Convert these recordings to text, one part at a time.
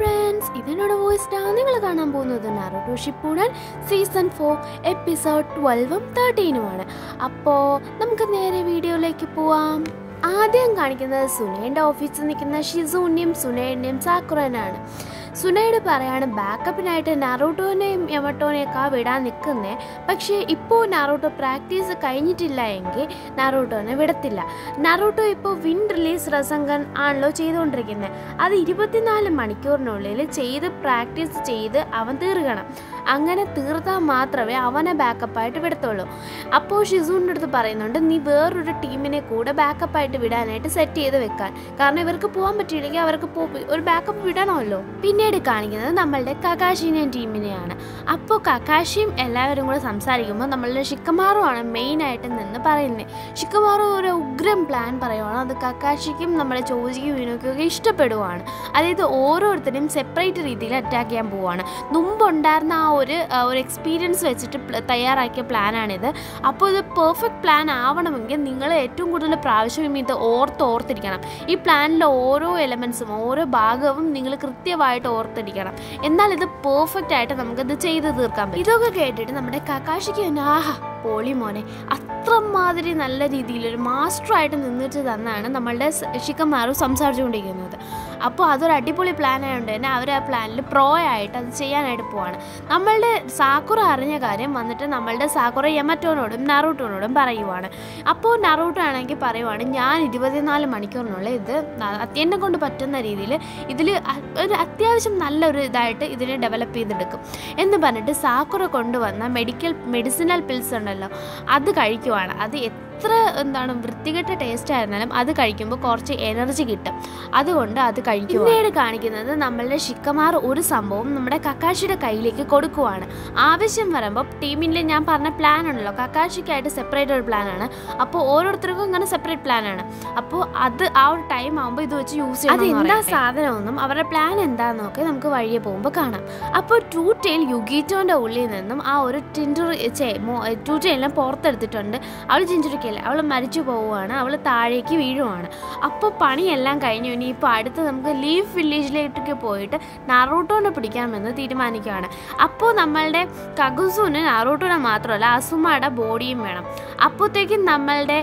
Friends ഇതിനോട് voice ഡാ നിങ്ങൾ കാണാൻ പോകുന്നത് Naruto Shippuden season four episode ട്വൽവും തേർട്ടീനുമാണ് അപ്പോൾ നമുക്ക് നേരെ വീഡിയോയിലേക്ക് പോവാം ആദ്യം കാണിക്കുന്നത് സുനയുടെ ഓഫീസിൽ നിൽക്കുന്ന ഷിസൂണിയും സുനയുടെയും സാക്കുറനാണ് സുനയോട് പറയാണ് ബാക്കപ്പിനായിട്ട് നറൂട്ടോനെയും യമട്ടോനെയൊക്കെ വിടാൻ നിൽക്കുന്നേ പക്ഷേ ഇപ്പോൾ നറൂട്ടോ പ്രാക്ടീസ് കഴിഞ്ഞിട്ടില്ല എങ്കിൽ നറൂട്ടോനെ വിടത്തില്ല നറൂട്ടോ ഇപ്പോൾ വിൻ റിലീസ് റസങ്കൻ ആണല്ലോ ചെയ്തുകൊണ്ടിരിക്കുന്നത് അത് ഇരുപത്തിനാല് മണിക്കൂറിനുള്ളിൽ ചെയ്ത് പ്രാക്ടീസ് ചെയ്ത് അവൻ തീർക്കണം അങ്ങനെ തീർത്താൽ മാത്രമേ അവനെ ബാക്കപ്പായിട്ട് വിടത്തുള്ളൂ അപ്പോൾ ഷിസൂണിൻ്റെ അടുത്ത് പറയുന്നുണ്ട് നീ വേറൊരു ടീമിനെ കൂടെ ബാക്കപ്പായിട്ട് വിടാനായിട്ട് സെറ്റ് ചെയ്ത് വെക്കാൻ കാരണം ഇവർക്ക് പോകാൻ പറ്റിയില്ലെങ്കിൽ അവർക്ക് പോ ഒരു ബാക്കപ്പ് വിടണമല്ലോ പിന്നീട് കാണിക്കുന്നത് നമ്മളുടെ കകാഷിനെയും ടീമിനെയാണ് അപ്പോൾ കക്കാഷിയും എല്ലാവരും കൂടെ സംസാരിക്കുമ്പോൾ നമ്മളുടെ ഷിക്കമാറുമാണ് മെയിനായിട്ട് നിന്ന് പറയുന്നത് ഷിക്കമാറു ഒരു ഉഗ്രം പ്ലാൻ പറയുവാണ് അത് കക്കാഷിക്കും നമ്മുടെ ചോജിക്കും വിനോക്കും ഒക്കെ ഇഷ്ടപ്പെടുവാണ് അതായത് ഓരോരുത്തരും സെപ്പറേറ്റ് രീതിയിൽ അറ്റാക്ക് ചെയ്യാൻ പോവാണ് മുമ്പുണ്ടായിരുന്ന ആ ഒരു ആ, ഒരു എക്സ്പീരിയൻസ് വെച്ചിട്ട് പ്ല- തയ്യാറാക്കിയ പ്ലാനാണിത് അപ്പോൾ ഇത് പെർഫെക്റ്റ് പ്ലാൻ ആവണമെങ്കിൽ നിങ്ങൾ ഏറ്റവും കൂടുതൽ പ്രാവശ്യം ഇത് ഓർത്ത് ഓർത്തിരിക്കണം ഈ പ്ലാനിലെ ഓരോ എലമെൻസും ഓരോ ഭാഗവും നിങ്ങൾ കൃത്യമായിട്ട് ഓർത്തിരിക്കണം എന്നാൽ ഇത് പെർഫെക്റ്റ് ആയിട്ട് നമുക്കത് ചെയ്ത് തീർക്കാൻ പറ്റും ഇതൊക്കെ കേട്ടിട്ട് നമ്മുടെ കക്കാഷിക്ക് തന്നെ ആഹാ പോളി മോനെ അത്രമാതിരി നല്ല രീതിയിൽ ഒരു മാസ്റ്ററായിട്ട് നിന്നിട്ട് തന്നാണ് നമ്മളുടെ ഷിക്കമാරු സംസാരിച്ചുകൊണ്ടിരിക്കുന്നത് അപ്പോൾ അതൊരു അടിപൊളി പ്ലാൻ ആയതുകൊണ്ട് തന്നെ അവർ ആ പ്ലാനിൽ പ്രോ ആയിട്ട് അത് ചെയ്യാനായിട്ട് പോവാണ് നമ്മളുടെ സാക്കുറ അറിഞ്ഞ കാര്യം വന്നിട്ട് നമ്മളുടെ സാക്കുറ യമറ്റോനോടും നറൂട്ടോനോടും പറയുവാണ് അപ്പോൾ നറൂട്ടോ ആണെങ്കിൽ പറയുവാണ് ഞാൻ ഇരുപത്തിനാല് മണിക്കൂറിനുള്ളിൽ ഇത് ന- എന്നെ കൊണ്ട് പറ്റുന്ന രീതിയിൽ ഇതിൽ ഒരു അത്യാവശ്യം നല്ലൊരു ഇതായിട്ട് ഇതിനെ ഡെവലപ്പ് ചെയ്തെടുക്കും എന്ന് പറഞ്ഞിട്ട് സാക്കുറ കൊണ്ടുവന്ന മെഡിക്കൽ മെഡിസിനൽ പിൽസ് ഉണ്ടല്ലോ അത് കഴിക്കുവാണ് അത് എത്ര എന്താണ് വൃത്തികെട്ട ടേസ്റ്റ് ആയിരുന്നാലും അത് കഴിക്കുമ്പോൾ കുറച്ച് എനർജി കിട്ടും അതുകൊണ്ട് അത് കഴിക്കുക പിന്നീട് കാണിക്കുന്നത് നമ്മളുടെ ഷിക്കമാർ ഒരു സംഭവം നമ്മുടെ കക്കാഷിയുടെ കയ്യിലേക്ക് കൊടുക്കുവാണ് ആവശ്യം വരുമ്പോൾ ടീമിൽ ഞാൻ പറഞ്ഞ പ്ലാൻ ഉണ്ടല്ലോ കക്കാഷിക്കായിട്ട് സെപ്പറേറ്റ് ഒരു പ്ലാനാണ് അപ്പോൾ ഓരോരുത്തർക്കും ഇങ്ങനെ സെപ്പറേറ്റ് പ്ലാനാണ് അപ്പോൾ അത് ആ ഒരു ടൈം ആകുമ്പോൾ ഇത് വെച്ച് യൂസ് ചെയ്യണം അത് എന്താ സാധനമൊന്നും അവരുടെ പ്ലാൻ എന്താണെന്നൊക്കെ നമുക്ക് വഴിയെ പോകുമ്പോൾ കാണാം അപ്പോൾ ടൂ ടെയിൽ യുഗീറ്റോൻ്റെ ഉള്ളിൽ നിന്നും ആ ഒരു ടിൻഡർ ചേ ടൂ ടെയിലിനെ പുറത്തെടുത്തിട്ടുണ്ട് അവൾ ജിഞ്ചുറിക്കല്ല അവൾ മരിച്ചു പോവുകയാണ് അവൾ താഴേക്ക് വീഴുവാണ് അപ്പോൾ പണിയെല്ലാം കഴിഞ്ഞു ഇനി ഇപ്പോൾ അടുത്ത് നമുക്ക് ലീവ് വില്ലേജിലേക്ക് പോയിട്ട് നറൂട്ടോനെ പിടിക്കാമെന്ന് തീരുമാനിക്കുകയാണ് അപ്പോൾ നമ്മളുടെ കഗുസുവിന് നറൂട്ടോനെ മാത്രമല്ല അസുമയുടെ ബോഡിയും വേണം അപ്പോഴത്തേക്കും നമ്മളുടെ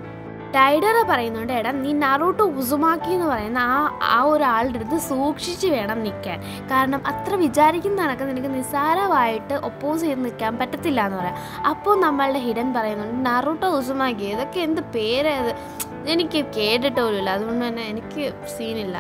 ഡൈഡറ പറയുന്നുണ്ട് എടാ നീ നറൂട്ടോ ഉസുമാക്കി എന്ന് പറയുന്ന ആ ആ ഒരാളുടെ അടുത്ത് സൂക്ഷിച്ച് വേണം നിൽക്കാൻ കാരണം അത്ര വിചാരിക്കുന്ന കണക്ക് നിനക്ക് നിസ്സാരമായിട്ട് ഒപ്പോസ് ചെയ്ത് നിൽക്കാൻ പറ്റത്തില്ല എന്ന് പറയാം അപ്പോൾ നമ്മളുടെ ഹിഡൻ പറയുന്നുണ്ട് നറൂട്ടോ ഉസുമാക്കി ഇതൊക്കെ എന്ത് പേരത് എനിക്ക് കേട്ടിട്ട് പോലുമില്ല അതുകൊണ്ട് തന്നെ എനിക്ക് സീനില്ല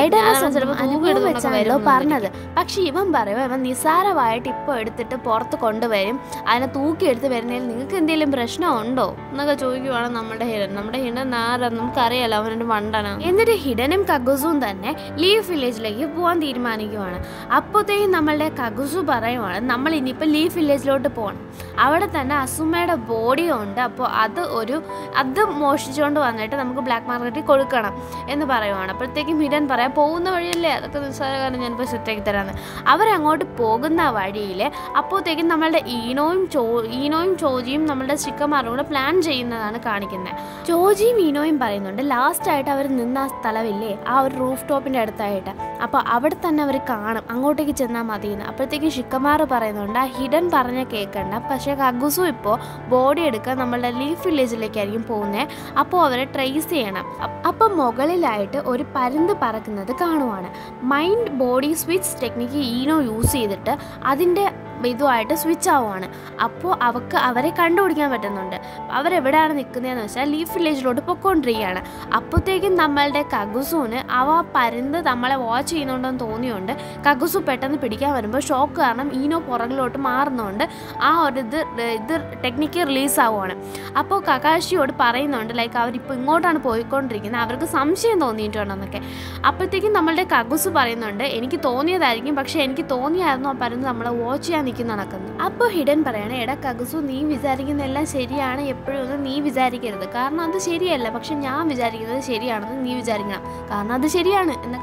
അനുഭവം വെച്ചാണല്ലോ പറഞ്ഞത് പക്ഷെ ഇവൻ പറയുക ഇവൻ നിസ്സാരമായിട്ട് ഇപ്പോൾ എടുത്തിട്ട് പുറത്ത് കൊണ്ടുവരും അതിനെ തൂക്കിയെടുത്ത് വരുന്നതിൽ നിങ്ങൾക്ക് എന്തെങ്കിലും പ്രശ്നമുണ്ടോ എന്നൊക്കെ ചോദിക്കുവാണ് നമ്മുടെ ഹിഡൻ നമ്മുടെ ഹിഡൻ ആരാ നമുക്കറിയാലോ അവനൊരു മണ്ടനാണ് എന്നിട്ട് ഹിഡനും കഗുസും തന്നെ ലീവ് വില്ലേജിലേക്ക് പോകാൻ തീരുമാനിക്കുവാണ് അപ്പോഴത്തേക്കും നമ്മളുടെ കഗുസു പറയുവാണ് നമ്മൾ ഇനിയിപ്പോൾ ലീവ് വില്ലേജിലോട്ട് പോകണം അവിടെ തന്നെ അസുമയുടെ ബോഡിയും ഉണ്ട് അപ്പോൾ അത് ഒരു അത് മോഷിച്ചുകൊണ്ട് വന്നിട്ട് നമുക്ക് ബ്ലാക്ക് മാർക്കറ്റിൽ കൊടുക്കണം എന്ന് പറയുവാണ് അപ്പോഴത്തേക്കും ഹിഡൻ പറയാം പോകുന്ന വഴിയല്ലേ അതൊക്കെ നിസ്സാരകാരം ഞാനിപ്പോൾ സെറ്റാക്കി തരാമെന്ന് അവരങ്ങോട്ട് പോകുന്ന വഴിയിൽ അപ്പോഴത്തേക്കും നമ്മളുടെ ഈനോയും ചോ ഈനോയും ചോജിയും നമ്മളുടെ ചിക്കന്മാരും കൂടെ പ്ലാൻ ചെയ്യുന്നതാണ് കാണിക്കുന്നത് ചോജിയും ഈനോയും പറയുന്നുണ്ട് ലാസ്റ്റായിട്ട് അവർ നിന്ന ആ സ്ഥലമില്ലേ ആ ഒരു റൂഫ് ടോപ്പിൻ്റെ അടുത്തായിട്ട് അപ്പോൾ അവിടെ തന്നെ അവർ കാണും അങ്ങോട്ടേക്ക് ചെന്നാൽ മതിയെന്ന് അപ്പോഴത്തേക്കും ഷിക്കമാർ പറയുന്നുണ്ട് ആ ഹിഡൻ പറഞ്ഞ കേൾക്കണ്ട പക്ഷേ കഗുസു ഇപ്പോൾ ബോഡി എടുക്കാൻ നമ്മളുടെ ലീഫ് വില്ലേജിലേക്കായിരിക്കും പോകുന്നത് അപ്പോൾ അവരെ ട്രേസ് ചെയ്യണം അ- അപ്പം മുകളിലായിട്ട് ഒരു പരുന്ത് പറക്കുന്നത് കാണുവാണ് mind body switch technique Ino use ചെയ്തിട്ട് അതിൻ്റെ ഇതുമായിട്ട് സ്വിച്ച് ആവുകയാണ് അപ്പോൾ അവർക്ക് അവരെ കണ്ടുപിടിക്കാൻ പറ്റുന്നുണ്ട് അവരെവിടെയാണ് നിൽക്കുന്നതെന്ന് വെച്ചാൽ ലീഫ് വില്ലേജിലോട്ട് പൊക്കോണ്ടിരിക്കുകയാണ് അപ്പോഴത്തേക്കും നമ്മളുടെ കഗുസുവിന് അവ പരുന്ത് നമ്മളെ വാച്ച് ചെയ്യുന്നുണ്ടെന്ന് തോന്നിയുകൊണ്ട് കഗുസു പെട്ടെന്ന് പിടിക്കാൻ വരുമ്പോൾ ഷോക്ക് കാരണം ഈനോ പുറകിലോട്ട് മാറുന്നുണ്ട് ആ ഒരു ഇത് ഇത് ടെക്നിക്ക് റിലീസ് ആവുകയാണ് അപ്പോൾ കകാശിയോട് പറയുന്നുണ്ട് ലൈക്ക് അവരിപ്പോൾ ഇങ്ങോട്ടാണ് പോയിക്കൊണ്ടിരിക്കുന്നത് അവർക്ക് സംശയം തോന്നിയിട്ടുണ്ടെന്നൊക്കെ അപ്പോഴത്തേക്കും നമ്മളുടെ കഗുസ് പറയുന്നുണ്ട് എനിക്ക് തോന്നിയതായിരിക്കും പക്ഷേ എനിക്ക് തോന്നിയായിരുന്നു ആ പരുന്ന് നമ്മളെ വാച്ച് ചെയ്യാൻ നിൽക്കുന്ന നടക്കുന്നത് അപ്പോൾ ഹിഡൻ പറയണേ എടാ കഗുസു നീ വിചാരിക്കുന്ന എല്ലാം ശരിയാണ് എപ്പോഴും ഒന്നും നീ വിചാരിക്കരുത് കാരണം അത് ശരിയല്ല പക്ഷെ ഞാൻ വിചാരിക്കുന്നത് ശരിയാണെന്ന് നീ വിചാരിക്കണം കാരണം അത് ശരിയാണ് എന്നൊക്കെ പറഞ്ഞിട്ട് അവരെ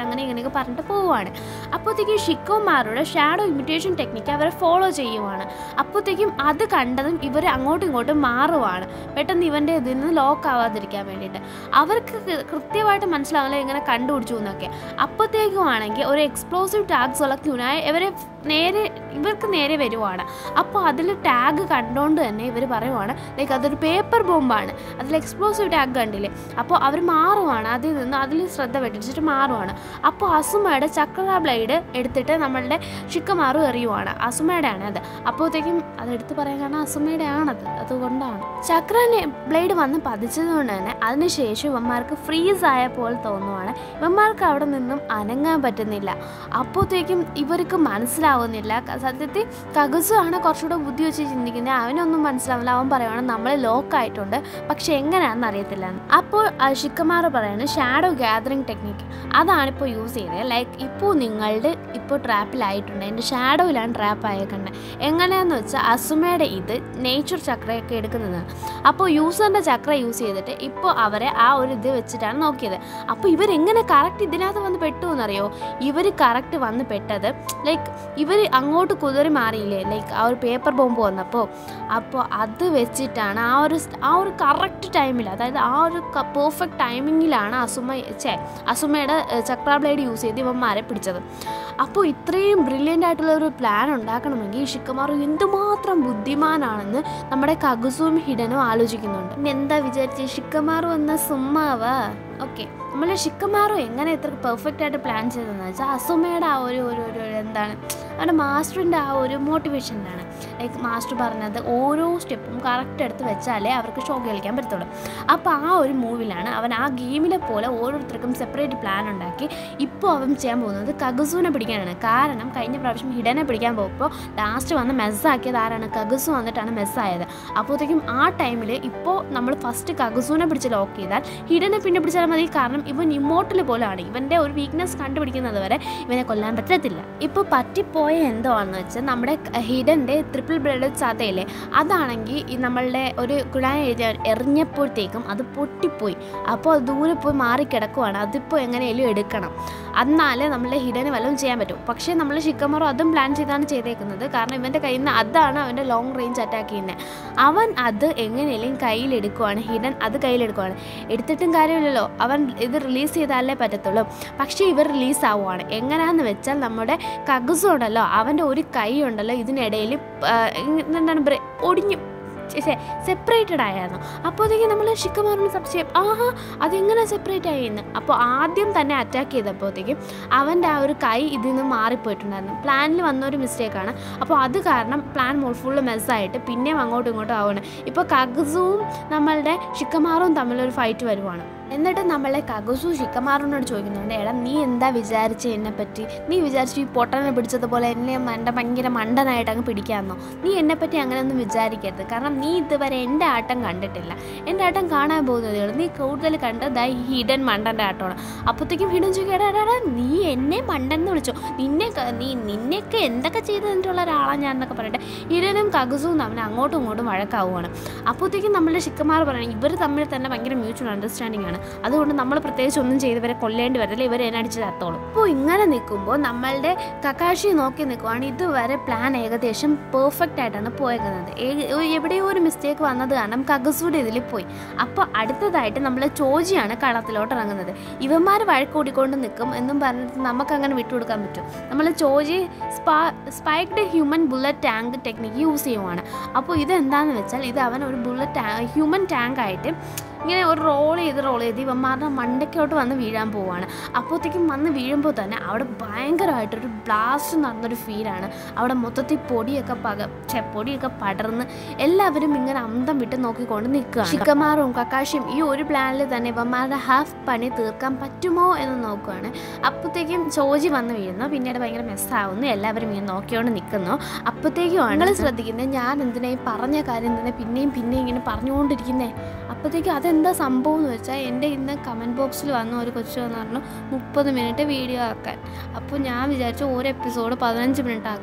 അങ്ങനെ ഇങ്ങനെയൊക്കെ പറഞ്ഞിട്ട് പോവുകയാണ് അപ്പോഴത്തേക്കും ഷിക്കോമാരുടെ ഷാഡോ ഇമിറ്റേഷൻ ടെക്നിക്ക് അവരെ ഫോളോ ചെയ്യുവാണ് അപ്പോഴത്തേക്കും അത് കണ്ടതും ഇവർ അങ്ങോട്ടും ഇങ്ങോട്ടും മാറുവാണ് പെട്ടെന്ന് ഇവൻ്റെ ഇതിൽ നിന്ന് ലോക്ക് ആവാതിരിക്കാൻ വേണ്ടിയിട്ട് അവർക്ക് കൃ- കൃത്യമായിട്ട് മനസ്സിലാവില്ല ഇങ്ങനെ കണ്ടുപിടിച്ചു എന്നൊക്കെ അപ്പോഴത്തേക്കും ആണെങ്കിൽ ഒരു എക്സ്പ്ലോസീവ് ടാഗ്സ് ഉള്ള ക്യുനായ ഇവരെ നേരെ ഇവർക്ക് നേരെ വരുവാണ് അപ്പോൾ അതിൽ ടാഗ് കണ്ടുകൊണ്ട് തന്നെ ഇവർ പറയുവാണ് ലൈക്ക് അതൊരു പേപ്പർ ബോംബാണ് അതിൽ എക്സ്പ്ലോസീവ് ടാഗ് കണ്ടില്ലേ അപ്പോൾ അവർ മാറുവാണ് അതിൽ നിന്ന് അതിൽ ശ്രദ്ധ വെട്ടിച്ചിട്ട് മാറുവാണ് അപ്പോൾ അസുമയുടെ ചക്ര ബ്ലേഡ് എടുത്തിട്ട് നമ്മളുടെ ഷിക്കമാറു എറിയുവാണ് അസുമയുടെ ആണ് അത് അപ്പോഴത്തേക്കും അതെടുത്ത് പറയാൻ കാരണം അസുമയുടെ ആണത് അതുകൊണ്ടാണ് ചക്ര ബ്ലേഡ് വന്ന് പതിച്ചത് കൊണ്ട് തന്നെ അതിനുശേഷം ഇവന്മാർക്ക് ഫ്രീസ് ആയ പോലെ തോന്നുവാണ് ഇവന്മാർക്ക് അവിടെ നിന്നും അനങ്ങാൻ പറ്റുന്നില്ല അപ്പോഴത്തേക്കും ഇവർക്ക് മനസ്സിലാവുന്നില്ല ക- സത്യത്തിൽ കഗസു ആണ് കുറച്ചുകൂടെ ബുദ്ധി വെച്ച് ചിന്തിക്കുന്നത് അവനൊന്നും മനസ്സിലാവില്ല അവൻ പറയുവാണ് നമ്മൾ ലോക്ക് ആയിട്ടുണ്ട് പക്ഷെ എങ്ങനെയാണെന്ന് അറിയത്തില്ല എന്ന്. അപ്പോൾ ഷിക്കമാർ പറയുന്നത് ഷാഡോ ഗ്യാതറിംഗ് ടെക്നിക്ക് അതാണ് ഇപ്പോൾ യൂസ് ചെയ്തത് ലൈക്ക് ഇപ്പോൾ നിങ്ങളുടെ ഇപ്പോൾ ട്രാപ്പിലായിട്ടുണ്ട് എൻ്റെ ഷാഡോയിലാണ് ട്രാപ്പ് ആയേക്കുന്നത് എങ്ങനെയാന്ന് വെച്ചാൽ അസുമയുടെ ഇത് നേച്ചർ ചക്രയൊക്കെ എടുക്കുന്നത് അപ്പോൾ യൂസറിൻ്റെ ചക്ര യൂസ് ചെയ്തിട്ട് ഇപ്പോൾ അവരെ ആ ഒരു ഇത് വെച്ചിട്ടാണ് നോക്കിയത് അപ്പോൾ ഇവരെങ്ങനെ കറക്റ്റ് ഇതിനകത്ത് വന്ന് പെട്ടു എന്നറിയോ ഇവർ കറക്റ്റ് വന്ന് പെട്ടത് ലൈക്ക് ഇവർ അങ്ങോട്ട് കുതിരി മാറിയില്ലേ ലൈക്ക് ആ ഒരു പേപ്പർ ബോംബ് വന്നപ്പോൾ അപ്പോൾ അത് വെച്ചിട്ടാണ് ആ ഒരു സ്- ആ ഒരു കറക്റ്റ് ടൈമിൽ അതായത് ആ ഒരു പെർഫെക്റ്റ് ടൈമിങ്ങിലാണ് അസുമ ചേ അസുമയുടെ ഏഹ്, ചക്ര ബ്ലേഡ് യൂസ് ചെയ്ത് ഇവന്മാരെ പിടിച്ചത് അപ്പോൾ ഇത്രയും ബ്രില്യൻ്റ് ആയിട്ടുള്ള ഒരു പ്ലാൻ ഉണ്ടാക്കണമെങ്കിൽ ഷിക്കമാറു എന്തുമാത്രം ബുദ്ധിമാനാണെന്ന് നമ്മുടെ കഗുസും ഹിഡനും ആലോചിക്കുന്നുണ്ട് ഇനി എന്താ വിചാരിച്ച് ഷിക്കമാറു എന്ന സുമ്മാവാ ഓക്കെ നമ്മൾ ഷിക്കമാറു എങ്ങനെ ഇത്ര പെർഫെക്റ്റ് ആയിട്ട് പ്ലാൻ ചെയ്തതെന്ന് വെച്ചാൽ അസുമയുടെ ആ ഒരു ഒരു ഒരു ഒരു എന്താണ് അവൻ്റെ മാസ്റ്ററിൻ്റെ ആ ഒരു മോട്ടിവേഷനിലാണ് ലൈക്ക് മാസ്റ്റർ പറഞ്ഞത് ഓരോ സ്റ്റെപ്പും കറക്റ്റ് എടുത്ത് വെച്ചാലേ അവർക്ക് ഷോ കളിക്കാൻ പറ്റത്തുള്ളൂ അപ്പോൾ ആ ഒരു മൂവിലാണ് അവൻ ആ ഗെയിമിലെ പോലെ ഓരോരുത്തർക്കും സെപ്പറേറ്റ് പ്ലാൻ ഉണ്ടാക്കി ഇപ്പോൾ അവൻ ചെയ്യാൻ പോകുന്നത് കഗസുവിനെ പിടിക്കാനാണ് കാരണം കഴിഞ്ഞ പ്രാവശ്യം ഹിഡനെ പിടിക്കാൻ പോകുമ്പോൾ ലാസ്റ്റ് വന്ന് മെസ്സാക്കിയത് ആരാണ് കഗസു വന്നിട്ടാണ് മെസ്സായത് അപ്പോഴത്തേക്കും ആ ടൈമിൽ ഇപ്പോൾ നമ്മൾ ഫസ്റ്റ് കഗസുവിനെ പിടിച്ച് ലോക്ക് ചെയ്താൽ ഹിഡനെ പിന്നെ പിടിച്ചാൽ മതി കാരണം ഇവൻ ഇമോട്ടിൽ പോലാണ് ഇവൻ്റെ ഒരു വീക്ക്നെസ് കണ്ടുപിടിക്കുന്നത് വരെ ഇവനെ കൊല്ലാൻ പറ്റത്തില്ല ഇപ്പോൾ പറ്റിപ്പോയ എന്തോ ആണെന്ന് വെച്ചാൽ നമ്മുടെ ഹിഡൻ്റെ ട്രിപ്പിൾ ബ്ലേഡ് ചതയില്ലേ അതാണെങ്കിൽ ഈ നമ്മളുടെ ഒരു കുഴായ എഴുതി എറിഞ്ഞപ്പോഴത്തേക്കും അത് പൊട്ടിപ്പോയി അപ്പോൾ അത് ദൂരെ പോയി മാറിക്കിടക്കുവാണ് അതിപ്പോൾ എങ്ങനെയും എടുക്കണം എന്നാലേ നമ്മളെ ഹിഡന് വല്ലതും ചെയ്യാൻ പറ്റും പക്ഷേ നമ്മൾ ഷിക്കമറോ അതും പ്ലാൻ ചെയ്താണ് ചെയ്തേക്കുന്നത് കാരണം ഇവൻ്റെ കയ്യിൽ നിന്ന് അതാണ് അവൻ്റെ ലോങ് റേഞ്ച് അറ്റാക്ക് ചെയ്യുന്നത് അവൻ അത് എങ്ങനെയും കയ്യിലെടുക്കുവാണ് ഹിഡൻ അത് കയ്യിലെടുക്കുവാണ് എടുത്തിട്ടും കാര്യമില്ലല്ലോ അവൻ ഇത് റിലീസ് ചെയ്താലേ പറ്റത്തുള്ളൂ പക്ഷേ ഇവർ റിലീസ് ആവുകയാണ് എങ്ങനെയാണെന്ന് വെച്ചാൽ നമ്മുടെ കഗസു ഉണ്ടല്ലോ അവൻ്റെ ഒരു കൈ ഉണ്ടല്ലോ ഇതിനിടയിൽ എന്താണ് ബ്രെ- ഒടിഞ്ഞു സെപ്പറേറ്റഡ് ആയിരുന്നു അപ്പോഴത്തേക്കും നമ്മൾ ഷിക്കമാറിന് സംശയം ആഹാ അതെങ്ങനെ സെപ്പറേറ്റ് ആയിന്ന് അപ്പോൾ ആദ്യം തന്നെ അറ്റാക്ക് ചെയ്തപ്പോഴത്തേക്കും അവൻ്റെ ആ ഒരു കൈ ഇതിൽ നിന്ന് മാറിപ്പോയിട്ടുണ്ടായിരുന്നു പ്ലാനിൽ വന്ന ഒരു മിസ്റ്റേക്കാണ് അപ്പോൾ അത് കാരണം പ്ലാൻ ഫുള്ള് മെസ്സായിട്ട് പിന്നെയും അങ്ങോട്ടും ഇങ്ങോട്ടും ആവുകയാണ് ഇപ്പോൾ കഗസുവും നമ്മളുടെ ഷിക്കമാറും തമ്മിലൊരു ഫൈറ്റ് വരുവാണ് എന്നിട്ട് നമ്മളെ കഗസു ഷിക്കമാറിനോട് ചോദിക്കുന്നുണ്ട് എടാ നീ എന്താ വിചാരിച്ച എന്നെ പറ്റി നീ വിചാരിച്ചു ഈ പൊട്ടനെ പിടിച്ചതുപോലെ എന്നെ എൻ്റെ ഭയങ്കര മണ്ടനായിട്ട് അങ്ങ് പിടിക്കാമെന്നോ നീ എന്നെ പറ്റി അങ്ങനെയൊന്നും വിചാരിക്കരുത് കാരണം നീ ഇതുവരെ എൻ്റെ ആട്ടം കണ്ടിട്ടില്ല എൻ്റെ ആട്ടം കാണാൻ പോകുന്നതേ ഉള്ളൂ നീ കൂടുതൽ കണ്ടത് ഈ ഹിഡൻ മണ്ടൻ്റെ ആട്ടമാണ് അപ്പോഴത്തേക്കും ഹിഡൻ ചോദിക്കും എടാ എടാ, എടാ നീ എന്നെ മണ്ടൻ എന്ന് വിളിച്ചോ നിന്നെ ക- നീ നിന്നെയൊക്കെ എന്തൊക്കെ ചെയ്ത് തന്നിട്ടുള്ള ഒരാളാണ് ഞാൻ എന്നൊക്കെ പറയട്ടെ ഹിഡനും കഗസും തമ്മിൽ അങ്ങോട്ടും ഇങ്ങോട്ടും വഴക്കാവുകയാണ് അപ്പോഴത്തേക്കും നമ്മളുടെ ഷിക്കമാർ പറയണം ഇവർ തമ്മിൽ തന്നെ ഭയങ്കര മ്യൂച്വൽ അണ്ടർസ്റ്റാൻഡിംഗ് ആണ് അതുകൊണ്ട് നമ്മൾ പ്രത്യേകിച്ച് ഒന്നും ചെയ്ത് ഇവരെ കൊല്ലേണ്ടി വരില്ല ഇവരെ എന്നെ ചത്തോളും അപ്പോൾ ഇങ്ങനെ നിൽക്കുമ്പോൾ നമ്മളുടെ കക്കാശി നോക്കി നിൽക്കുവാണ് ഇതുവരെ പ്ലാൻ ഏകദേശം പെർഫെക്റ്റ് ആയിട്ടാണ് പോയേക്കുന്നത് ഏ- ഒരു- എവിടെയോ ഒരു മിസ്റ്റേക്ക് വന്നത് കാരണം കഗസൂടെ ഇതിൽ പോയി അപ്പോൾ അടുത്തതായിട്ട് നമ്മൾ ചോജിയാണ് കളത്തിലോട്ട് ഇറങ്ങുന്നത് ഇവന്മാർ വഴക്കൂടിക്കൊണ്ട് നിൽക്കും എന്നും പറഞ്ഞിട്ട് നമുക്ക് അങ്ങനെ വിട്ടുകൊടുക്കാൻ പറ്റും നമ്മൾ ചോജി സ്പാ spiked human bullet tank technique use ചെയ്യുവാണ് അപ്പോൾ ഇതെന്താണെന്ന് വെച്ചാൽ ഇത് അവൻ ഒരു ബുള്ളറ്റ് ഹ്യൂമൻ ടാങ്ക് ആയിട്ട് ഇങ്ങനെ ഒരു റോൾ ചെയ്ത് റോൾ ചെയ്ത് ഇവന്മാരുടെ മണ്ടയ്ക്കോട്ട് വന്ന് വീഴാൻ പോവാണ് അപ്പോഴത്തേക്കും വന്ന് വീഴുമ്പോൾ തന്നെ അവിടെ ഭയങ്കരമായിട്ടൊരു ബ്ലാസ്റ്റ് നടന്നൊരു ഫീലാണ് അവിടെ മൊത്തത്തിൽ പൊടിയൊക്കെ പക ഛെ, പൊടിയൊക്കെ പടർന്ന് എല്ലാവരും ഇങ്ങനെ അന്തം വിട്ട് നോക്കിക്കൊണ്ട് നിൽക്കുകയാണ് ഷിക്കമാറും കക്കാശിയും ഈ ഒരു പ്ലാനിൽ തന്നെ ഇവന്മാരുടെ ഹാഫ് പണി തീർക്കാൻ പറ്റുമോ എന്ന് നോക്കുകയാണ് അപ്പോഴത്തേക്കും ചോജി വന്ന് വീഴുന്നു പിന്നീട് ഭയങ്കര മെസ്സാവുന്നു എല്ലാവരും ഇങ്ങനെ നോക്കിയോണ്ട് നിൽക്കുന്നു അപ്പോഴത്തേക്കുമാണ് നിങ്ങൾ ശ്രദ്ധിക്കുന്നത് ഞാൻ എന്തിനാ ഈ പറഞ്ഞ കാര്യം തന്നെ പിന്നെയും പിന്നെയും ഇങ്ങനെ പറഞ്ഞുകൊണ്ടിരിക്കുന്നേ അപ്പോഴത്തേക്കും അതെന്താ സംഭവം എന്ന് വെച്ചാൽ എൻ്റെ ഇന്ന് കമൻറ്റ് ബോക്സിൽ വന്ന ഒരു കൊച്ചു എന്ന് പറഞ്ഞു മുപ്പത് മിനിറ്റ് വീഡിയോ ആക്കാൻ അപ്പോൾ ഞാൻ വിചാരിച്ചു ഒരു എപ്പിസോഡ് പതിനഞ്ച് മിനിറ്റ് ആക്കാമെന്ന്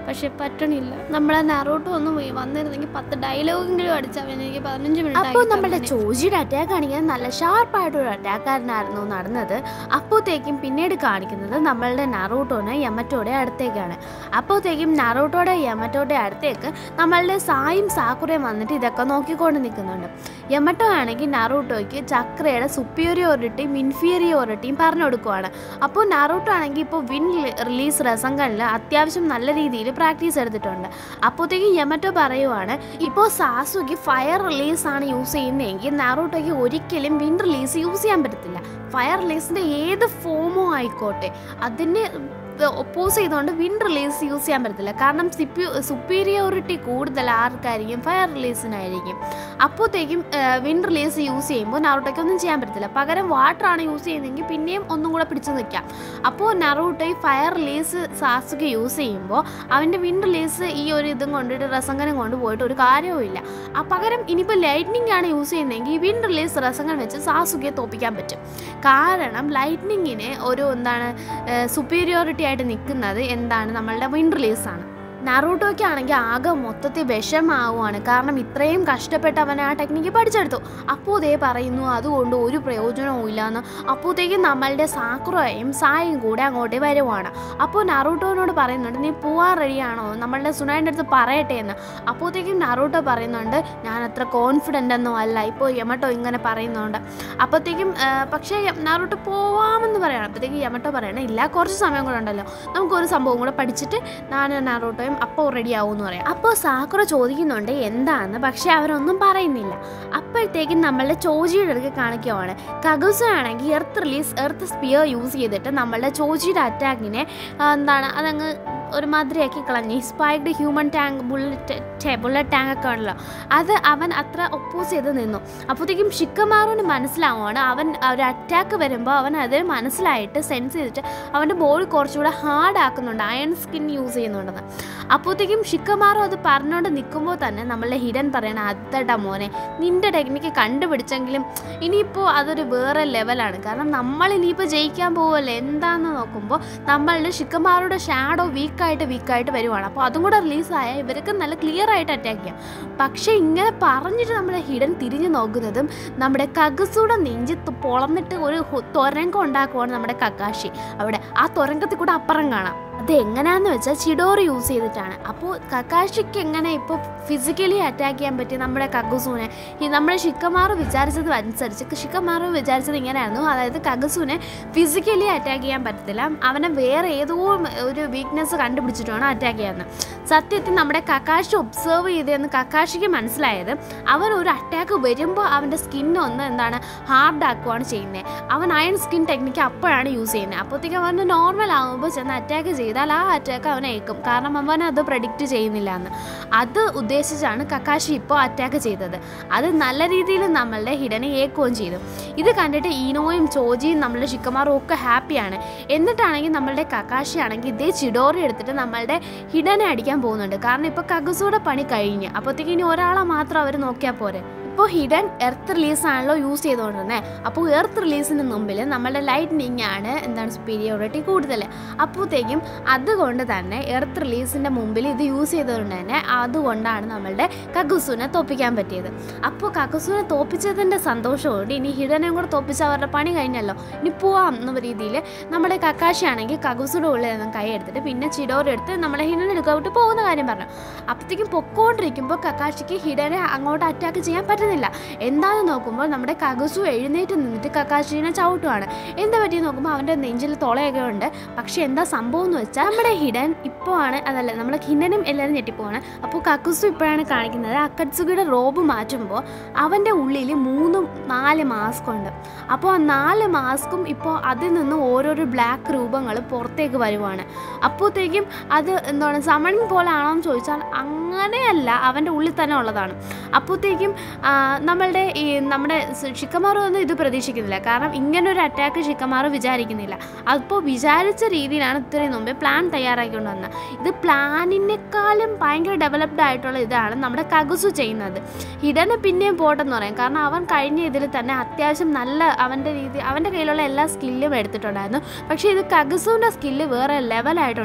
പക്ഷെ പറ്റണില്ല നമ്മളെ നറോട്ടോ ഒന്ന് പോയി വന്നിരുന്നെങ്കിൽ പത്ത് ഡയലോഗെങ്കിലും അടിച്ചാൽ എനിക്ക് പതിനഞ്ച് അപ്പോൾ നമ്മുടെ മിനിറ്റ് ചോജിയുടെ അറ്റാക്ക് ആണെങ്കിൽ നല്ല ഷാർപ്പായിട്ടൊരു അറ്റാക്കാരനായിരുന്നു നടന്നത് അപ്പോഴത്തേക്കും പിന്നീട് കാണിക്കുന്നത് നമ്മളുടെ നറൂട്ടോനെ യമറ്റോടെ അടുത്തേക്കാണ് അപ്പോഴത്തേക്കും നറൂട്ടോടെ യമറ്റോടെ അടുത്തേക്ക് നമ്മളുടെ സായും സാക്കുറയും വന്നിട്ട് ഇതൊക്കെ നോക്കിക്കൊണ്ട് നിൽക്കുന്നുണ്ട് യമട്ടോ ആണെങ്കിൽ നറൂട്ടോയ്ക്ക് ചക്രയുടെ സുപ്പീരിയോറിറ്റിയും ഇൻഫീരിയോറിറ്റിയും പറഞ്ഞു കൊടുക്കുവാണ് അപ്പോൾ നറൂട്ടോ ആണെങ്കിൽ ഇപ്പോൾ വിൻ റിലീസ് റസങ്കണിൽ അത്യാവശ്യം നല്ല രീതിയിൽ പ്രാക്ടീസ് എടുത്തിട്ടുണ്ട് അപ്പോഴത്തേക്കും യമറ്റോ പറയുവാണ് ഇപ്പോൾ സാസുക്ക് ഫയർ റിലീസ് ആണ് യൂസ് ചെയ്യുന്നതെങ്കിൽ നാറൂട്ടോയ്ക്ക് ഒരിക്കലും വിൻ റിലീസ് യൂസ് ചെയ്യാൻ പറ്റത്തില്ല ഫയർ റിലീസിൻ്റെ ഏത് ഫോമോ ആയിക്കോട്ടെ അതിന് ഒപ്പോസ് ചെയ്തുകൊണ്ട് വിൻ റിലീസ് യൂസ് ചെയ്യാൻ പറ്റത്തില്ല കാരണം സുപ്പീരിയോറിറ്റി കൂടുതൽ ആർക്കായിരിക്കും ഫയർ റിലീസിനായിരിക്കും അപ്പോഴത്തേക്കും വിൻ റിലീസ് യൂസ് ചെയ്യുമ്പോൾ നറൂട്ടോയ്ക്ക് ഒന്നും ചെയ്യാൻ പറ്റത്തില്ല പകരം വാട്ടർ ആണ് യൂസ് ചെയ്യുന്നതെങ്കിൽ പിന്നെയും ഒന്നും കൂടെ പിടിച്ചു നിൽക്കാം അപ്പോൾ നറൂട്ടോ ഈ ഫയർ റിലീസ് സാസുക്ക് യൂസ് ചെയ്യുമ്പോൾ അവൻ്റെ വിൻ റിലീസ് ഈ ഒരു ഇതും കൊണ്ടിട്ട് റസങ്കനം കൊണ്ട് പോയിട്ട് ഒരു കാര്യവുമില്ല ആ പകരം ഇനിയിപ്പോൾ ലൈറ്റ്നിങ് ആണ് യൂസ് ചെയ്യുന്നതെങ്കിൽ ഈ വിൻ റിലീസ് റസങ്കൻ വെച്ച് സാസുകയെ തോപ്പിക്കാൻ പറ്റും കാരണം ലൈറ്റ്നിങ്ങിന് ഒരു എന്താണ് സുപ്പീരിയോറിറ്റി ആയിട്ട് നിൽക്കുന്നത് എന്താണ് നമ്മളുടെ വിൻ റിലീസാണ് നറൂട്ടോയ്ക്ക് ആണെങ്കിൽ ആകെ മൊത്തത്തിൽ വിഷമാവുകയാണ് കാരണം ഇത്രയും കഷ്ടപ്പെട്ട് അവൻ ആ ടെക്നിക്ക് പഠിച്ചെടുത്തു അപ്പോൾ ഇതേ പറയുന്നു അതുകൊണ്ട് ഒരു പ്രയോജനവും ഇല്ലയെന്ന് അപ്പോഴത്തേക്കും നമ്മളുടെ സാക്കുറയും സായും കൂടെ അങ്ങോട്ടേ വരുവാണ് അപ്പോൾ നറൂട്ടോനോട് പറയുന്നുണ്ട് നീ പോവാൻ റെഡിയാണോ നമ്മളുടെ സുനായിൻ്റെ അടുത്ത് പറയട്ടെ എന്ന് അപ്പോഴത്തേക്കും നറൂട്ടോ പറയുന്നുണ്ട് ഞാൻ അത്ര കോൺഫിഡൻ്റ് ഒന്നും അല്ല ഇപ്പോൾ യമട്ടോ ഇങ്ങനെ പറയുന്നുണ്ട് അപ്പോഴത്തേക്കും ആ, പക്ഷേ നറൂട്ടോ പോവാമെന്ന് പറയണം അപ്പോഴത്തേക്കും യമട്ടോ പറയണം ഇല്ല കുറച്ച് സമയം കൂടെ ഉണ്ടല്ലോ നമുക്കൊരു സംഭവം കൂടെ പഠിച്ചിട്ട് ഞാൻ നറൂട്ടോയും അപ്പോൾ റെഡി ആവും എന്ന് പറയാം അപ്പോൾ സാക്കുറ ചോദിക്കുന്നുണ്ട് എന്താണെന്ന് പക്ഷേ അവരൊന്നും പറയുന്നില്ല അപ്പോഴത്തേക്കും നമ്മളുടെ ചോജിയുടെ അടുത്ത് കാണിക്കുവാണ് കഗുസ ആണെങ്കിൽ earth release earth spear use ചെയ്തിട്ട് നമ്മളുടെ ചോജിയുടെ അറ്റാക്കിനെ എന്താണ് അതങ്ങ് ഒരുമാതിരിയാക്കി കളഞ്ഞു spiked human tank bullet bullet tank ഒക്കെ ഉണ്ടല്ലോ അത് അവൻ അത്ര ഒപ്പോസ് ചെയ്ത് നിന്നു അപ്പോഴത്തേക്കും ഷിക്കമാറുവിന് മനസ്സിലാവുകയാണ് അവൻ ഒരു അറ്റാക്ക് വരുമ്പോൾ അവൻ അത് മനസ്സിലായിട്ട് സെൻസ് ചെയ്തിട്ട് അവൻ്റെ ബോഡി കുറച്ചുകൂടെ ഹാർഡ് ആക്കുന്നുണ്ട് അയൺ സ്കിൻ യൂസ് ചെയ്യുന്നുണ്ടെന്ന് അപ്പോഴത്തേക്കും ഷിക്കമാറു അത് പറഞ്ഞുകൊണ്ട് നിൽക്കുമ്പോൾ തന്നെ നമ്മളുടെ ഹിഡൻ പറയണ അതടാ മോനെ നിന്റെ ടെക്നിക്ക് കണ്ടുപിടിച്ചെങ്കിലും ഇനിയിപ്പോൾ അതൊരു വേറെ ലെവലാണ് കാരണം നമ്മൾ ഇനിയിപ്പോൾ ജയിക്കാൻ പോവല്ലേ എന്താണെന്ന് നോക്കുമ്പോൾ നമ്മളുടെ ഷിക്കമാറുടെ ഷാഡോ വീക്കായിട്ട് വീക്കായിട്ട് വരുവാണ് അപ്പോൾ അതും കൂടെ റിലീസായ ഇവർക്ക് നല്ല ക്ലിയർ ആയിട്ട് അറ്റാക്ക് ചെയ്യാം പക്ഷേ ഇങ്ങനെ പറഞ്ഞിട്ട് നമ്മുടെ ഹിഡൻ തിരിഞ്ഞു നോക്കുന്നതും നമ്മുടെ കഗസൂടെ നെഞ്ചി തു- പൊളന്നിട്ട് ഒരു ഹു- തുരങ്കം ഉണ്ടാക്കുവാണ് നമ്മുടെ കക്കാശി അവിടെ ആ തുരങ്കത്തിൽ കൂടെ അപ്പുറം കാണാം അത് എങ്ങനെയാന്ന് വെച്ചാൽ ചിഡോറ് യൂസ് ചെയ്തിട്ടാണ് അപ്പോൾ കക്കാഷിക്ക് എങ്ങനെ ഇപ്പോൾ ഫിസിക്കലി അറ്റാക്ക് ചെയ്യാൻ പറ്റി നമ്മുടെ കഗസൂനെ ഈ നമ്മുടെ ഷിക്കമാറ് വിചാരിച്ചത് അനുസരിച്ച് ഷിക്കമാറ് വിചാരിച്ചത് ഇങ്ങനെയായിരുന്നു അതായത് കഗസൂനെ ഫിസിക്കലി അറ്റാക്ക് ചെയ്യാൻ പറ്റത്തില്ല അവനെ വേറെ ഏതോ ഒരു വീക്ക്നെസ് കണ്ടുപിടിച്ചിട്ട് വേണം അറ്റാക്ക് ചെയ്യാന്ന് സത്യത്തിൽ നമ്മുടെ കക്കാഷി ഒബ്സർവ് ചെയ്തതെന്ന് കക്കാഷിക്ക് മനസ്സിലായത് അവൻ ഒരു അറ്റാക്ക് വരുമ്പോൾ അവൻ്റെ സ്കിന്നൊന്ന് എന്താണ് ഹാർഡ് ആക്കുവാണ് ചെയ്യുന്നത് അവൻ അയൺ സ്കിൻ ടെക്നിക്ക് അപ്പോഴാണ് യൂസ് ചെയ്യുന്നത് അപ്പോഴത്തേക്കും അവന് നോർമൽ ആകുമ്പോൾ ചെന്ന് അറ്റാക്ക് ചെയ്താൽ ആ അറ്റാക്ക് അവനെ ഏൽക്കും കാരണം അവൻ അത് പ്രഡിക്റ്റ് ചെയ്യുന്നില്ല എന്ന് അത് ഉദ്ദേശിച്ചാണ് കക്കാഷി ഇപ്പോൾ അറ്റാക്ക് ചെയ്തത് അത് നല്ല രീതിയിൽ നമ്മളുടെ ഹിഡനെ ഏക്കുകയും ചെയ്തു ഇത് കണ്ടിട്ട് ഈനോയും ചോജിയും നമ്മളുടെ ഷിക്കമാറും ഒക്കെ ഹാപ്പിയാണ് എന്നിട്ടാണെങ്കിൽ നമ്മളുടെ കക്കാഷി ആണെങ്കിൽ ഇതേ ചിഡോറി എടുത്തിട്ട് നമ്മളുടെ ഹിഡനെ അടിക്കാൻ പോകുന്നുണ്ട് കാരണം ഇപ്പോൾ കഗസൂടെ പണി കഴിഞ്ഞ് അപ്പോഴത്തേക്ക് ഇനി ഒരാളെ മാത്രം അവർ നോക്കിയാൽ പോരെ ഇപ്പോൾ ഹിഡൻ എർത്ത് റിലീസ് ആണല്ലോ യൂസ് ചെയ്തുകൊണ്ടിരുന്നത് അപ്പോൾ എർത്ത് റിലീസിന് മുമ്പിൽ നമ്മളുടെ ലൈറ്റ്നിങ് ആണ് എന്താണ് സുപ്പീരിയോറിറ്റി കൂടുതൽ അപ്പോഴത്തേക്കും അതുകൊണ്ട് തന്നെ എർത്ത് റിലീസിൻ്റെ മുമ്പിൽ ഇത് യൂസ് ചെയ്തുകൊണ്ട് തന്നെ അതുകൊണ്ടാണ് നമ്മളുടെ കക്കുസുനെ തോപ്പിക്കാൻ പറ്റിയത് അപ്പോൾ കക്കുസുനെ തോപ്പിച്ചതിൻ്റെ സന്തോഷമുണ്ട് ഇനി ഹിഡനെയും കൂടെ തോപ്പിച്ച് അവരുടെ പണി കഴിഞ്ഞല്ലോ ഇനി പോവാം എന്ന രീതിയിൽ നമ്മുടെ കക്കാശി ആണെങ്കിൽ കക്കുസുടെ ഉള്ളിൽ നിന്ന് കൈ എടുത്തിട്ട് പിന്നെ ചിഡോരെടുത്ത് നമ്മുടെ ഹിഡൻ എടുക്കാവിട്ട് പോകുന്ന കാര്യം പറഞ്ഞു അപ്പോഴത്തേക്കും പൊക്കോണ്ടിരിക്കുമ്പോൾ കക്കാശിക്ക് ഹിഡനെ അങ്ങോട്ട് അറ്റാക്ക് ചെയ്യാൻ പറ്റുന്നില്ല എന്താണെന്ന് നോക്കുമ്പോൾ നമ്മുടെ കഗസു എഴുന്നേറ്റ് നിന്നിട്ട് കക്കാശിനെ ചവിട്ടുവാണ് എന്താ പറ്റി നോക്കുമ്പോൾ അവൻ്റെ നെഞ്ചിൽ തുളയൊക്കെ ഉണ്ട് പക്ഷെ എന്താ സംഭവം എന്ന് വെച്ചാൽ നമ്മുടെ ഹിഡൻ ഇപ്പോൾ ആണ് അതല്ല നമ്മുടെ ഹിഡനും എല്ലാവരും ഞെട്ടിപ്പോവാണ് അപ്പോൾ കക്കുസു ഇപ്പോഴാണ് കാണിക്കുന്നത് അക്കത്സുകിയുടെ റോബ് മാറ്റുമ്പോൾ അവൻ്റെ ഉള്ളിൽ മൂന്ന് നാല് മാസ്ക് ഉണ്ട് അപ്പോൾ ആ നാല് മാസ്കും ഇപ്പോൾ അതിൽ നിന്ന് ഓരോരോ ബ്ലാക്ക് രൂപങ്ങൾ പുറത്തേക്ക് വരുവാണ് അപ്പോഴത്തേക്കും അത് എന്താണ് സമണിങ് പോലെ ആണോ എന്ന് ചോദിച്ചാൽ അങ്ങനെയല്ല അവൻ്റെ ഉള്ളിൽ തന്നെ ഉള്ളതാണ് അപ്പോഴത്തേക്കും ആ, നമ്മളുടെ ഈ നമ്മുടെ ഷിക്കമാറു ഒന്നും ഇത് പ്രതീക്ഷിക്കുന്നില്ല കാരണം ഇങ്ങനെ ഒരു അറ്റാക്ക് ഷിക്കമാറു വിചാരിക്കുന്നില്ല അപ്പോൾ വിചാരിച്ച രീതിയിലാണ് ഇത്രയും മുമ്പേ പ്ലാൻ തയ്യാറാക്കിക്കൊണ്ട് വന്നത് ഇത് പ്ലാനിനേക്കാളും ഭയങ്കര ഡെവലപ്ഡ് ആയിട്ടുള്ള ഇതാണ് നമ്മുടെ കഗുസു ചെയ്യുന്നത് ഹിഡന് പിന്നെയും പോട്ടെന്ന് പറയാം കാരണം അവൻ കഴിഞ്ഞ ഇതിൽ തന്നെ അത്യാവശ്യം നല്ല അവൻ്റെ രീതി അവൻ്റെ കയ്യിലുള്ള എല്ലാ സ്കില്ലും എടുത്തിട്ടുണ്ടായിരുന്നു പക്ഷേ ഇത് കഗസുവിൻ്റെ സ്കില്ല് വേറെ ലെവലായിട്ടുണ്ട്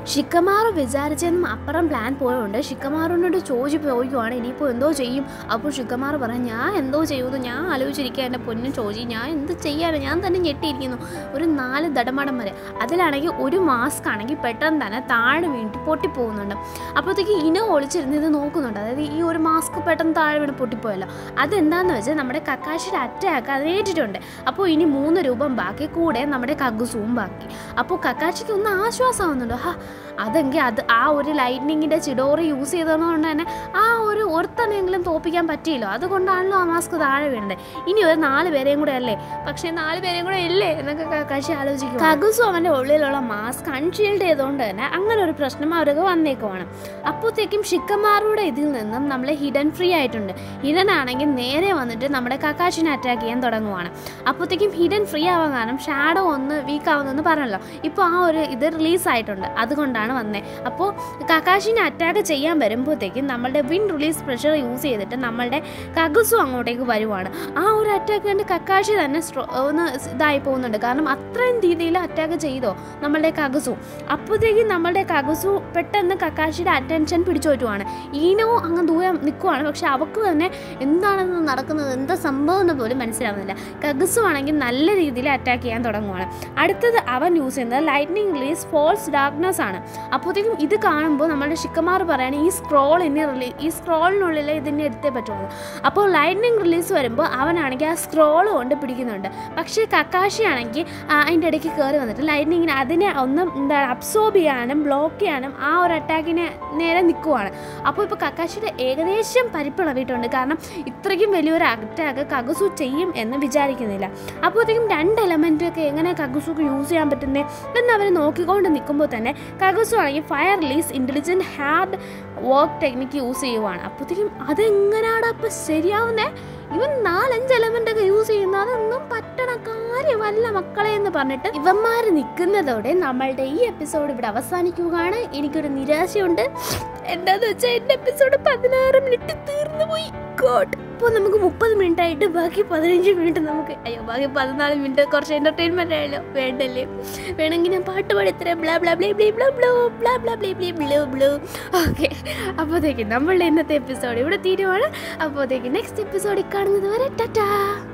ഷിക്കമാറു വിചാരിച്ചെന്നും അപ്പുറം പ്ലാൻ പോയുണ്ട് ഷിക്കമാറിനോട് ചോദിച്ചു ചോദിക്കുവാണ് ഇനിയിപ്പോൾ എന്തോ ചെയ്യും അപ്പോൾ ഷിക്കമാർ പറയാം ഞാൻ എന്തോ ചെയ്യുമെന്ന് ഞാൻ ആലോചിച്ചിരിക്കുക എൻ്റെ പൊന്നും ചോദിച്ചു ഞാൻ എന്ത് ചെയ്യാനാണ് ഞാൻ തന്നെ ഞെട്ടിയിരിക്കുന്നു ഒരു നാല് ദടമടം വരെ അതിലാണെങ്കിൽ ഒരു മാസ്ക് ആണെങ്കിൽ പെട്ടെന്ന് തന്നെ താഴെ വീണിട്ട് പൊട്ടിപ്പോകുന്നുണ്ട് അപ്പോഴത്തേക്ക് ഇന ഒളിച്ചിരുന്ന് ഇത് നോക്കുന്നുണ്ട് അതായത് ഈ ഒരു മാസ്ക് പെട്ടെന്ന് താഴെ വീണ് പൊട്ടിപ്പോയല്ലോ അതെന്താണെന്ന് വെച്ചാൽ നമ്മുടെ കക്കാശിയുടെ അറ്റാക്ക് അത് ഏറ്റിട്ടുണ്ട് അപ്പോൾ ഇനി മൂന്ന് രൂപം ബാക്കി കൂടെ നമ്മുടെ കഗുസുവും ബാക്കി അപ്പോൾ കക്കാശിക്ക് ഒന്ന് ആശ്വാസമാവുന്നുണ്ട് ഹാ അതെങ്കിൽ അത് ആ ഒരു ലൈറ്റ്നിങ്ങിൻ്റെ ചിഡോറ് യൂസ് ചെയ്തതുകൊണ്ട് തന്നെ ആ ഒരു ഒരുത്തനെങ്കിലും തോപ്പിക്കാൻ പറ്റിയില്ലോ അതുകൊണ്ടാണല്ലോ ആ മാസ്ക് താഴെ വീണത് ഇനി ഒരു നാല് പേരെയും കൂടെ അല്ലേ പക്ഷേ നാല് പേരെയും കൂടെ ഇല്ലേ എന്നൊക്കെ കക്കാശി ആലോചിക്കും കഗുസു അവൻ്റെ ഉള്ളിലുള്ള മാസ്ക് അൺഷീൽഡ് ചെയ്തുകൊണ്ട് തന്നെ അങ്ങനെ ഒരു പ്രശ്നം അവർക്ക് വന്നേക്കുവാണ് അപ്പോഴത്തേക്കും ഷിക്കമാറുടെ ഇതിൽ നിന്നും നമ്മൾ ഹിഡൻ ഫ്രീ ആയിട്ടുണ്ട് ഹിഡൻ ആണെങ്കിൽ നേരെ വന്നിട്ട് നമ്മുടെ കക്കാശിനെ അറ്റാക്ക് ചെയ്യാൻ തുടങ്ങുവാണ് അപ്പോഴത്തേക്കും ഹിഡൻ ഫ്രീ ആവാൻ കാരണം ഷാഡോ ഒന്ന് വീക്ക് ആവുന്നെന്ന് പറഞ്ഞല്ലോ ഇപ്പോൾ ആ ഒരു ഇത് റിലീസ് ആയിട്ടുണ്ട് അതുകൊണ്ടാണ് വന്നത് അപ്പോൾ കക്കാശിനെ അറ്റാക്ക് ചെയ്യാൻ വരുമ്പോഴത്തേക്കും നമ്മളുടെ വിൻ റിലീസ് പ്രഷർ യൂസ് ചെയ്തിട്ട് നമ്മളുടെ കഗുസു അങ്ങോട്ടേക്ക് വരുവാണ് ആ ഒരു അറ്റാക്ക് കണ്ട് കക്കാശി തന്നെ സ്ട്രോ ഒന്ന് ഇതായി പോകുന്നുണ്ട് കാരണം അത്രയും രീതിയിൽ അറ്റാക്ക് ചെയ്തോ നമ്മളുടെ കഗുസു അപ്പോഴത്തേക്കും നമ്മളുടെ കഗുസു പെട്ടെന്ന് കക്കാശിയുടെ അറ്റൻഷൻ പിടിച്ചു പറ്റുവാണ് ഈനോ അങ്ങ് ദൂരം നിൽക്കുവാണ് പക്ഷെ അവൾക്ക് തന്നെ എന്താണെന്ന് നടക്കുന്നത് എന്താ സംഭവം എന്ന് പോലും മനസ്സിലാവുന്നില്ല കഗുസു ആണെങ്കിൽ നല്ല രീതിയിൽ അറ്റാക്ക് ചെയ്യാൻ തുടങ്ങുവാണ് അടുത്തത് അവൻ യൂസ് ചെയ്യുന്നത് ലൈറ്റ്നിങ് റിലീസ് ഫോൾസ് ഡാർക്ക്നെസ് ആണ് അപ്പോഴത്തേക്കും ഇത് കാണുമ്പോൾ നമ്മുടെ ഷിക്കമാർ പറയാണ് ഈ സ്ക്രോൾ ഇനി റിലീ ഈ സ്ക്രോളിനുള്ളിൽ ഇതിനെ എടുത്തേ പറ്റുള്ളൂ അപ്പോൾ ലൈറ്റ്നിങ് റിലീസ് വരുമ്പോൾ അവനാണെങ്കിൽ ആ സ്ക്രോൾ കൊണ്ട് പിടിക്കുന്നുണ്ട് പക്ഷേ കക്കാശി ആണെങ്കിൽ അതിൻ്റെ ഇടയ്ക്ക് കയറി വന്നിട്ട് ലൈറ്റ്നിങ്ങിന് അതിനെ ഒന്ന് എന്താ അബ്സോർബ് ചെയ്യാനും ബ്ലോക്ക് ചെയ്യാനും ആ ഒരു അറ്റാക്കിനെ നേരെ നിൽക്കുവാണ് അപ്പോൾ ഇപ്പോൾ കക്കാശിയുടെ ഏകദേശം പരിപ്പിളവിയിട്ടുണ്ട് കാരണം ഇത്രയ്ക്കും വലിയൊരു അറ്റാക്ക് കഗസു ചെയ്യും എന്ന് വിചാരിക്കുന്നില്ല അപ്പോഴത്തേക്കും രണ്ട് എലമെൻ്റ് ഒക്കെ എങ്ങനെ കഗസുക്ക് യൂസ് ചെയ്യാൻ പറ്റുന്നത് എന്ന് അവർ നോക്കിക്കൊണ്ട് നിൽക്കുമ്പോൾ തന്നെ കഗസു ആണെങ്കിൽ fire release intelligent hard work technique use ചെയ്യുവാണ് അപ്പോഴത്തേക്കും അതെങ്ങനെയാണ് അപ്പം ശരിയാവുന്നേ ഇവൻ നാലഞ്ച് എലമെന്റ് ഒക്കെ യൂസ് ചെയ്യുന്ന അതൊന്നും പറ്റണ കാര്യമല്ല മക്കളെ എന്ന് പറഞ്ഞിട്ട് ഇവന്മാർ നിൽക്കുന്നതോടെ നമ്മളുടെ ഈ എപ്പിസോഡ് ഇവിടെ അവസാനിക്കുകയാണ് എനിക്കൊരു നിരാശയുണ്ട് എന്താന്ന് വെച്ചാൽ എൻ്റെ എപ്പിസോഡ് പതിനാറ് മിനിറ്റ് തീർന്നു പോയി ഗോഡ് ഇപ്പോൾ നമുക്ക് മുപ്പത് മിനിറ്റ് ആയിട്ട് ബാക്കി പതിനഞ്ച് മിനിറ്റ് നമുക്ക് അയ്യോ ബാക്കി പതിനാല് മിനിറ്റ് കുറച്ച് എൻ്റർടൈൻമെൻ്റ് ആയാലോ വേണ്ടല്ലേ വേണമെങ്കിൽ ഞാൻ പാട്ട് പാടി ഇത്ര ബ്ലാ ബ്ലാ ബ്ലേ ബ്ലേ ബ്ലൂ ബ്ലൂ ബ്ലാ ബ്ലാ ബ്ലേ ബ്ലേ ബ്ലൂ ബ്ലൂ ഓക്കെ അപ്പോഴത്തേക്ക് നമ്മളുടെ ഇന്നത്തെ എപ്പിസോഡ് ഇവിടെ തീരുവാണ് അപ്പോഴത്തേക്ക് നെക്സ്റ്റ് എപ്പിസോഡിൽ കാണുന്നത് വരെ ടാറ്റാ